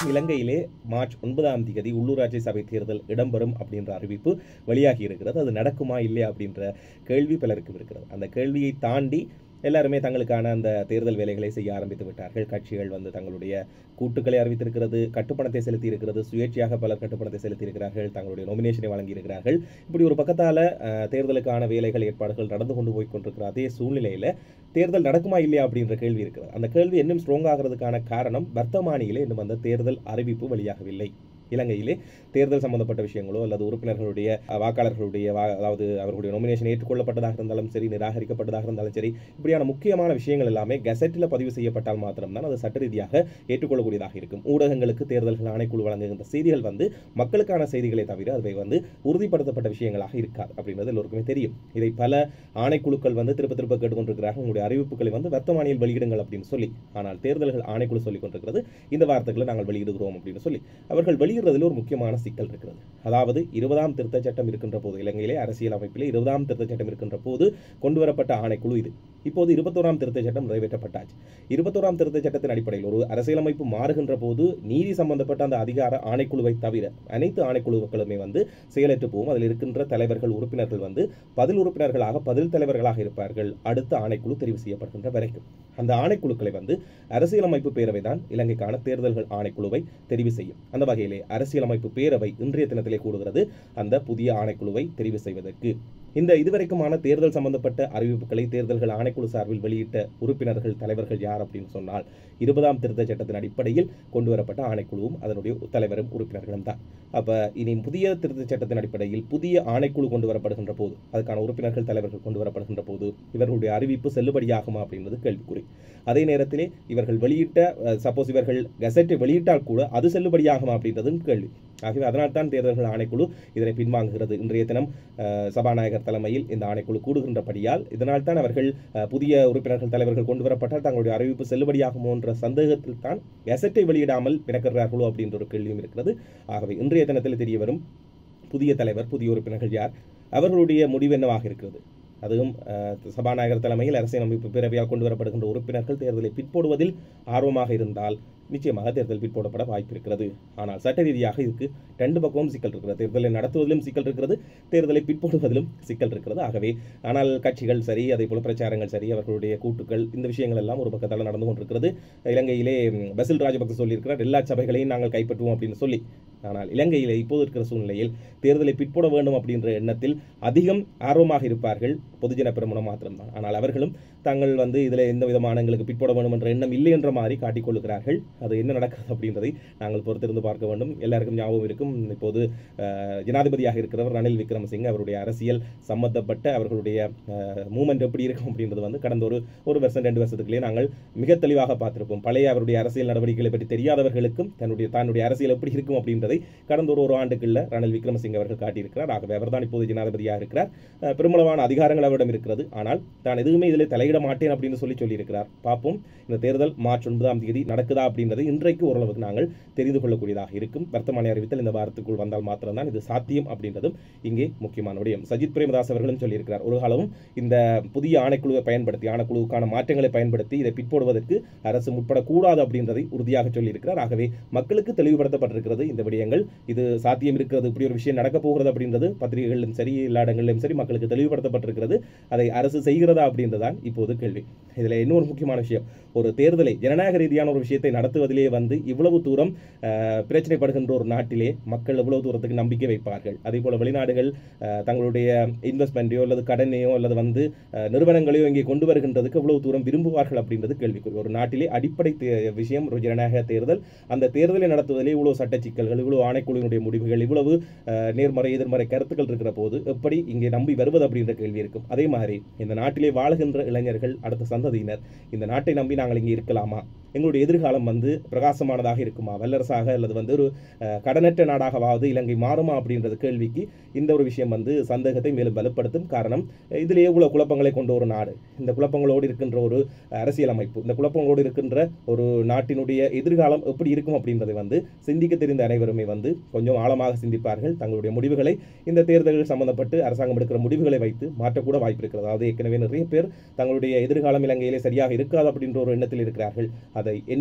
இலங்கையிலே மார்ச் ஒன்பதாம் தேதி உள்ளூராட்சி சபை தேர்தல் இடம்பெறும் அப்படின்ற அறிவிப்பு வெளியாகி இருக்கிறது அது நடக்குமா இல்லையா அப்படின்ற கேள்வி பலருக்கும் இருக்கிறது அந்த கேள்வியை தாண்டி எல்லாருமே தங்களுக்கான அந்த தேர்தல் வேலைகளை செய்ய ஆரம்பித்து விட்டார்கள் கட்சிகள் வந்து தங்களுடைய கூட்டுக்களை அறிவித்திருக்கிறது கட்டுப்பணத்தை செலுத்தி இருக்கிறது சுயேட்சையாக பலர் கட்டுப்பணத்தை செலுத்தி இருக்கிறார்கள் தங்களுடைய நொமினேஷனை வழங்கி இருக்கிறார்கள் இப்படி ஒரு பக்கத்தால அஹ், தேர்தலுக்கான வேலைகள் ஏற்பாடுகள் நடந்து கொண்டு போய் கொண்டிருக்கிற அதே சூழ்நிலையில தேர்தல் நடக்குமா இல்லையா அப்படின்ற கேள்வி இருக்கிறது அந்த கேள்வி இன்னும் ஸ்ட்ராங் ஆகிறதுக்கான காரணம் வர்த்தமானியிலே இன்னும் அந்த தேர்தல் அறிவிப்பு வெளியாகவில்லை இலங்கையிலே தேர்தல் சம்பந்தப்பட்ட விஷயங்களோ அல்லது உறுப்பினர்களுடைய அஹ், வாக்காளர்களுடைய வா- அதாவது அவர்களுடைய நொமினேஷன் ஏற்றுக்கொள்ளப்பட்டதாக இருந்தாலும் சரி நிராகரிக்கப்பட்டதாக இருந்தாலும் சரி இப்படியான முக்கியமான விஷயங்கள் எல்லாமே கெசட்டில் பதிவு செய்யப்பட்டால் மாத்திரம்தான் அது சட்ட ரீதியாக ஏற்றுக்கொள்ளக்கூடியதாக இருக்கும் ஊடகங்களுக்கு தேர்தல்கள் ஆணைக்குழு வழங்குகின்ற செய்திகள் வந்து மக்களுக்கான செய்திகளை தவிர அவை வந்து உறுதிப்படுத்தப்பட்ட விஷயங்களாக இருக்காது அப்படின்றது எல்லோருக்குமே தெரியும் இதை பல ஆணைக்குழுக்கள் வந்து திருப்ப திருப்ப கேட்டுக்கொண்டிருக்கிறார்கள் உங்களுடைய அறிவிப்புகளை வந்து வர்த்தமானியில் வெளியிடுங்கள் அப்படின்னு சொல்லி ஆனால் தேர்தல்கள் ஆணைக்குழு சொல்லிக் கொண்டிருக்கிறது இந்த வார்த்தைகளை நாங்கள் வெளியிடுகிறோம் அப்படின்னு சொல்லி அவர்கள் வெளியிடுறதில் ஒரு முக்கியமான சிக்கல் இருக்கிறது அதாவது இருபதாம் திருத்தச் சட்டம் இருக்கின்ற போது இலங்கையிலே அரசியல் அமைப்பிலே இருபதாம் திருத்தச் சட்டம் இருக்கின்ற போது கொண்டு வரப்பட்ட ஆணைக்குழு இது இப்போது இருபத்தோராம் திருத்தச் சட்டம் நிறைவேற்றப்பட்டாச்சு இருபத்தோராம் திருத்தச் சட்டத்தின் அடிப்படையில் ஒரு அரசியலமைப்பு மாறுகின்ற போது நீதி சம்பந்தப்பட்ட அந்த அதிகார ஆணைக்குழுவை தவிர அனைத்து ஆணைக்குழுக்களுமே வந்து செயலற்று போகும் அதில் இருக்கின்ற தலைவர்கள் உறுப்பினர்கள் வந்து பதில் உறுப்பினர்களாக பதில் தலைவர்களாக இருப்பார்கள் அடுத்த ஆணைக்குழு தெரிவு செய்யப்படுகின்ற வரைக்கும் அந்த ஆணைக்குழுக்களை வந்து அரசியலமைப்பு பேரவை தான் இலங்கைக்கான தேர்தல்கள் ஆணைக்குழுவை தெரிவு செய்யும் அந்த வகையிலே அரசியலமைப்பு பேரவை இன்றைய தினத்திலே கூடுகிறது அந்த புதிய ஆணைக்குழுவை தெரிவு செய்வதற்கு இந்த இதுவரைக்குமான தேர்தல் சம்பந்தப்பட்ட அறிவிப்புகளை தேர்தல்கள் ஆணைக்குழு சார்பில் வெளியிட்ட உறுப்பினர்கள் தலைவர்கள் யார் அப்படின்னு சொன்னால் இருபதாம் திருத்த சட்டத்தின் அடிப்படையில் கொண்டு வரப்பட்ட ஆணைக்குழுவும் அதனுடைய தலைவரும் உறுப்பினர்களும் தான் அப்ப இனி புதிய திருத்த சட்டத்தின் அடிப்படையில் புதிய ஆணைக்குழு கொண்டு வரப்படுகின்ற போது அதுக்கான உறுப்பினர்கள் தலைவர்கள் கொண்டு வரப்படுகின்ற போது இவர்களுடைய அறிவிப்பு செல்லுபடியாகுமா அப்படின்றது கேள்விக்குறி அதே நேரத்திலே இவர்கள் வெளியிட்ட சப்போஸ் இவர்கள் கெசட்டை வெளியிட்டால் கூட அது செல்லுபடியாகுமா அப்படின்றதும் கேள்வி ஆகவே அதனால் தான் தேர்தல்கள் ஆணைக்குழு இதனை பின்வாங்குகிறது இன்றைய தினம் அஹ், சபாநாயகர் தலைமையில் இந்த ஆணைக்குழு கூடுகின்றபடியால் இதனால் தான் அவர்கள் அஹ், புதிய உறுப்பினர்கள் தலைவர்கள் கொண்டு வரப்பட்டால் தங்களுடைய அறிவிப்பு செல்லுபடியாகுமோ என்ற சந்தேகத்தில் தான் கெசட்டை வெளியிடாமல் பிணக்கிறார்களோ அப்படின்ற ஒரு கேள்வியும் இருக்கிறது ஆகவே இன்றைய தினத்தில் தெரிய வரும் புதிய தலைவர் புதிய உறுப்பினர்கள் யார் அவர்களுடைய முடிவு என்னவாக இருக்கிறது அதுவும் அஹ், சபாநாயகர் தலைமையில் அரசியலமைப்பு பேரவையால் கொண்டு வரப்படுகின்ற உறுப்பினர்கள் தேர்தலை பிற்போடுவதில் ஆர்வமாக இருந்தால் நிச்சயமாக தேர்தல் பிற்போடப்பட வாய்ப்பு இருக்கிறது ஆனால் சட்ட ரீதியாக இதுக்கு ரெண்டு பக்கமும் சிக்கல் இருக்கிறது தேர்தலை நடத்துவதிலும் சிக்கல் இருக்கிறது தேர்தலை பிற்போடுவதிலும் சிக்கல் இருக்கிறது ஆகவே ஆனால் கட்சிகள் சரி அதே போல பிரச்சாரங்கள் சரி அவர்களுடைய கூட்டுக்கள் இந்த விஷயங்கள் எல்லாம் ஒரு பக்கத்தால் நடந்து கொண்டிருக்கிறது இலங்கையிலே ம், பசில் ராஜபக்ச சொல்லியிருக்கிறார் எல்லா சபைகளையும் நாங்கள் கைப்பற்றுவோம் அப்படின்னு சொல்லி ஆனால் இலங்கையிலே இப்போது இருக்கிற சூழ்நிலையில் தேர்தலை பிற்போட வேண்டும் அப்படின்ற எண்ணத்தில் அதிகம் ஆர்வமாக இருப்பார்கள் பொதுஜன பெருமனம் மாத்திரம்தான் ஆனால் அவர்களும் தாங்கள் வந்து இதில் எந்த விதமான எங்களுக்கு பிற்போட வேண்டும் என்ற எண்ணம் இல்லை என்ற மாதிரி காட்டிக்கொள்ளுகிறார்கள் அது என்ன நடக்கிறது அப்படின்றதை நாங்கள் பொறுத்திருந்து பார்க்க வேண்டும் எல்லாருக்கும் ஞாபகம் இருக்கும் இப்போது அஹ், ஜனாதிபதியாக இருக்கிறவர் ரணில் விக்ரமசிங்க அவருடைய அரசியல் சம்பந்தப்பட்ட அவர்களுடைய மூமெண்ட் எப்படி இருக்கும் அப்படின்றது வந்து கடந்த ஒரு ஒரு வருஷம் ரெண்டு வருஷத்துக்குள்ளே நாங்கள் மிக தெளிவாக பார்த்திருப்போம் பழைய அவருடைய அரசியல் நடவடிக்கைகளை பற்றி தெரியாதவர்களுக்கும் தன்னுடைய தன்னுடைய அரசியல் எப்படி இருக்கும் அப்படின்றதை கடந்த ஒரு ஒரு ஆண்டுக்குள்ள ரணில் விக்ரமசிங்க அவர்கள் காட்டியிருக்கிறார் ஆகவே அவர்தான் இப்போது ஜனாதிபதியாக இருக்கிறார் அஹ், பெருமளவான அதிகாரங்கள் அவரிடம் இருக்கிறது ஆனால் தான் எதுவுமே இதில் தலையிட மாட்டேன் அப்படின்னு சொல்லி சொல்லியிருக்கிறார் பார்ப்போம் இந்த தேர்தல் மார்ச் ஒன்பதாம் தேதி நடக்குதா அப்படின்றது இன்றைக்கு ஓரளவுக்கு நாங்கள் தெரிந்து கொள்ளக்கூடியதாக இருக்கும் வர்த்தமானி அறிவித்தல் இந்த வாரத்துக்குள் வந்தால் மாத்திரம்தான் இது சாத்தியம் அப்படின்றதும் இங்கே முக்கியமான விடயம் சஜித் பிரேமதாஸ் அவர்களும் சொல்லியிருக்கிறார் ஒரு காலமும் இந்த புதிய ஆணைக்குழுவை பயன்படுத்தி ஆணைக்குழுவுக்கான மாற்றங்களை பயன்படுத்தி இதை பிற்போடுவதற்கு அரசு முற்படக்கூடாது அப்படின்றதை உறுதியாக சொல்லியிருக்கிறார் ஆகவே மக்களுக்கு தெளிவுபடுத்தப்பட்டிருக்கிறது இந்த விடயங்கள் இது சாத்தியம் இருக்கிறது இப்படி ஒரு விஷயம் நடக்க போகிறது அப்படின்றது பத்திரிகைகளிலும் சரி எல்லா இடங்களிலும் சரி மக்களுக்கு தெளிவுபடுத்தப்பட்டிருக்கிறது அதை அரசு செய்கிறதா அப்படின்றதான் இப்போது கேள்வி இதில் இன்னொரு முக்கியமான விஷயம் ஒரு தேர்தலை ஜனநாயக ரீதியான ஒரு விஷயத்தை நடத்துவதிலே வந்து இவ்வளவு தூரம் அஹ், பிரச்சனைப்படுகின்ற ஒரு நாட்டிலே மக்கள் இவ்வளவு தூரத்துக்கு நம்பிக்கை வைப்பார்கள் அதே போல வெளிநாடுகள் அஹ், தங்களுடைய இன்வெஸ்ட்மெண்ட்டையோ அல்லது கடனையோ அல்லது வந்து அஹ், நிறுவனங்களையோ இங்கே கொண்டு வருகின்றதுக்கு இவ்வளவு தூரம் விரும்புவார்கள் அப்படின்றது கேள்விக்குறி ஒரு நாட்டிலே அடிப்படை தே- விஷயம் ஒரு ஜனநாயக தேர்தல் அந்த தேர்தலை நடத்துவதிலே இவ்வளவு சட்ட சிக்கல்கள் இவ்வளவு ஆணைக்குழுவினுடைய முடிவுகள் இவ்வளவு அஹ், நேர்மறை எதிர்மறை கருத்துக்கள் இருக்கிற போது எப்படி இங்கே நம்பி வருவது அப்படின்ற கேள்வி இருக்கும் அதே மாதிரி இந்த நாட்டிலே வாழுகின்ற இளைஞர்கள் அடுத்த சந்ததியினர் இந்த நாட்டை நம்பி நாங்கள் இங்கே இருக்கலாமா எங்களுடைய எதிர்காலம் வந்து பிரகாசமானதாக இருக்குமா வல்லரசாக அல்லது வந்து ஒரு அஹ், கடனற்ற நாடாகவாவது இலங்கை மாறுமா அப்படின்றது கேள்விக்கு இந்த ஒரு விஷயம் வந்து சந்தேகத்தை மேலும் வலுப்படுத்தும் காரணம் அஹ், இதிலே இவ்வளவு குழப்பங்களை கொண்ட ஒரு நாடு இந்த குழப்பங்களோடு இருக்கின்ற ஒரு அரசியல் அமைப்பு இந்த குழப்பங்களோடு இருக்கின்ற ஒரு நாட்டினுடைய எதிர்காலம் எப்படி இருக்கும் அப்படின்றதை வந்து சிந்திக்க தெரிந்த அனைவருமே வந்து கொஞ்சம் ஆழமாக சிந்திப்பார்கள் தங்களுடைய முடிவுகளை இந்த தேர்தல்கள் சம்பந்தப்பட்டு அரசாங்கம் எடுக்கிற முடிவுகளை வைத்து மாற்றக்கூட வாய்ப்பு இருக்கிறது அதாவது ஏற்கனவே நிறைய பேர் தங்களுடைய எதிர்காலம் இலங்கையிலே சரியாக இருக்காது அப்படின்ற ஒரு எண்ணத்தில் இருக்கிறார்கள் அதை இன்னும்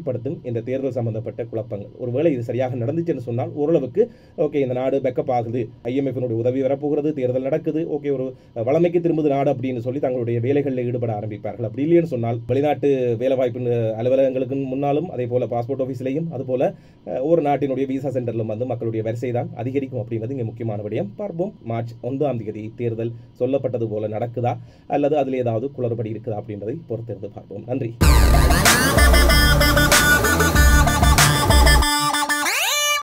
ஏற்படுத்தும் இந்த தேர்தல் சம்பந்தப்பட்ட குழப்பங்கள் ஒருவேளை இது சரியாக நடந்துச்சுன்னு சொன்னால் ஓரளவுக்கு ஓகே இந்த நாடு பேக்கப் ஆகுது ஐஎம்எஃபினுடைய உதவி வரப்போகிறது தேர்தல் நடக்குது ஓகே ஒரு வளமைக்கு திரும்புது நாடு அப்படின்னு சொல்லி தங்களுடைய வேலைகளில் ஈடுபட ஆரம்பிப்பார்கள் அப்படி இல்லைன்னு சொன்னால் வெளிநாட்டு வேலைவாய்ப்பு அலுவலகங்களுக்கு முன்னாலும் அதே போல பாஸ்போர்ட் ஆஃபீஸ்லையும் அதுபோல அஹ், ஒரு நாட்டினுடைய விசா சென்டரிலும் வந்து மக்களுடைய வரிசை தான் அதிகரிக்கும் அப்படின்றது இங்கே முக்கியமான விடயம் பார்ப்போம் மார்ச் ஒன்பதாம் தேதி தேர்தல் சொல்லப்பட்டது போல நடக்குதா அல்லது அதில் ஏதாவது குளறுபடி இருக்குதா அப்படின்றதை பொறுத்திருந்து பார்ப்போம் நன்றி